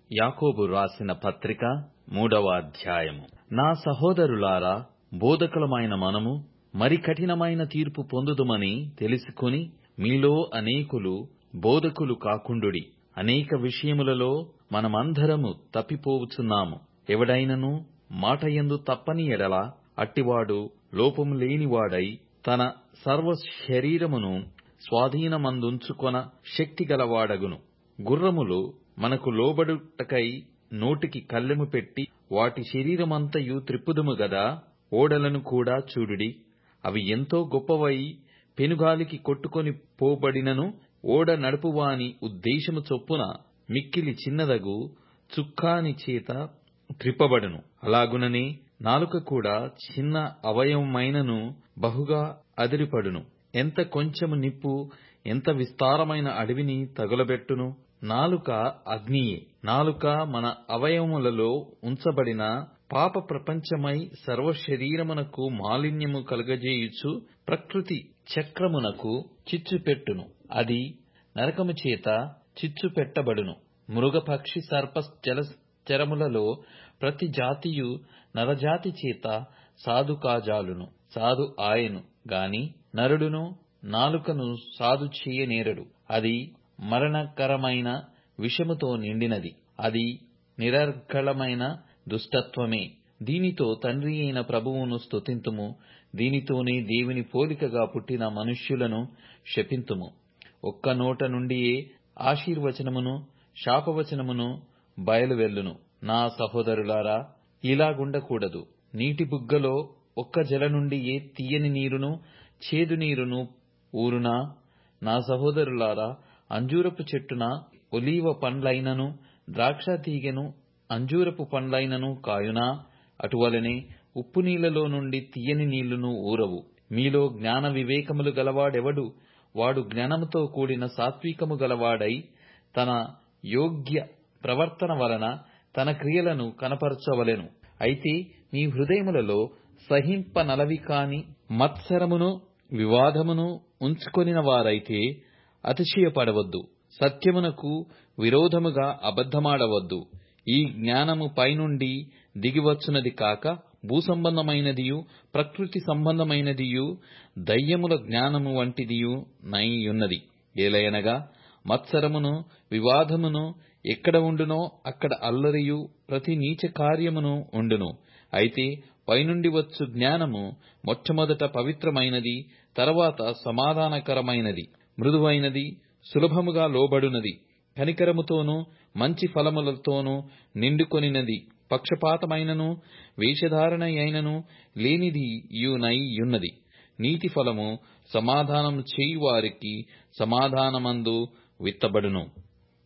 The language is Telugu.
యాకోబు రాసిన పత్రిక మూడవ అధ్యాయము నా సహోదరులారా బోధకులమైన మనము మరి కఠినమైన తీర్పు పొందుదుమని తెలుసుకుని మీలో అనేకులు బోధకులు కాకుండుడి అనేక విషయములలో మనమందరము తప్పిపోవుచున్నాము ఎవడైనను మాట యందు తప్పని ఎడల అట్టివాడు లోపము లేనివాడై తన సర్వ శరీరమును స్వాధీనమందుంచుకొన శక్తి గలవాడగును గుర్రములు మనకు లోబడుటకై నోటికి కళ్ళెము పెట్టి వాటి శరీరమంతయు త్రిప్పుదుము గదా ఓడలను కూడా చూడుడి అవి ఎంతో గొప్పవై పెనుగాలికి కొట్టుకొని పోబడినను ఓడ నడుపువాని ఉద్దేశము చొప్పున మిక్కిలి చిన్నదగు చుక్కాని చేత త్రిప్పబడును అలాగుననే నాలుక కూడా చిన్న అవయవమైనను బహుగా అదిరిపడును ఎంత కొంచెము నిప్పు ఎంత విస్తారమైన అడవిని తగులబెట్టును నాలుక అగ్నియే నాలుక మన అవయవములలో ఉంచబడిన పాప ప్రపంచమై సర్వ శరీరమునకు మాలిన్యము కలుగజేయుచు ప్రకృతి చక్రమునకు చిచ్చు పెట్టును అది నరకము చేత చిచ్చు పెట్టబడును మృగపక్షి సర్ప జలచరములలో ప్రతి జాతియు నరజాతి చేత సాధు కాజాలును సాధు ఆయను గాని నరుడును నాలుకను సాధు చేయనేరడు అది మరణకరమైన విషముతో నిండినది అది నిరర్గళమైన దుష్టత్వమే దీనితో తండ్రి అయిన ప్రభువును స్తుతింతుము దీనితోనే దేవుని పోలికగా పుట్టిన మనుష్యులను శపింతుము ఒక్క నోట నుండియే ఆశీర్వచనమును శాపవచనమును బయలువెల్లును నా సహోదరులారా ఇలాగుండకూడదు నీటి బుగ్గలో ఒక్క జల నుండియే తీయని నీరును చేదు నీరును ఊరునా నా సహోదరులారా అంజూరపు చెట్టున ఒలీవ పండ్లైనను ద్రాక్ష తీగెను అంజూరపు పండ్లైనను కాయునా అటువలనే ఉప్పు నీళ్లలో నుండి తీయని నీళ్లును ఊరవు మీలో జ్ఞాన వివేకములు గలవాడెవడు వాడు జ్ఞానముతో కూడిన సాత్వికము గలవాడై తన యోగ్య ప్రవర్తన వలన తన క్రియలను కనపరచవలెను అయితే మీ హృదయములలో సహింపనలవి కాని మత్సరమును వివాదమును ఉంచుకొనిన వారైతే అతిశయపడవద్దు సత్యమునకు విరోధముగా అబద్ధమాడవద్దు ఈ జ్ఞానము పైనుండి దిగివచ్చునది కాక భూసంబంధమైనదియు ప్రకృతి సంబంధమైనదియు దయ్యముల జ్ఞానము వంటిదియు నైయున్నది ఏలయనగా మత్సరమును వివాదమును ఎక్కడ ఉండునో అక్కడ అల్లరియు ప్రతి నీచ కార్యమును ఉండును అయితే పైనుండి వచ్చు జ్ఞానము మొట్టమొదట పవిత్రమైనది తర్వాత సమాధానకరమైనది మృదువైనది సులభముగా లోబడునది కనికరముతోనూ మంచి ఫలములతోనూ నిండుకొనినది పక్షపాతమైనను వేషధారణ అయినను లేనిది యునై యున్నది నీతి ఫలము సమాధానము చేయువారికి సమాధానమందు విత్తబడును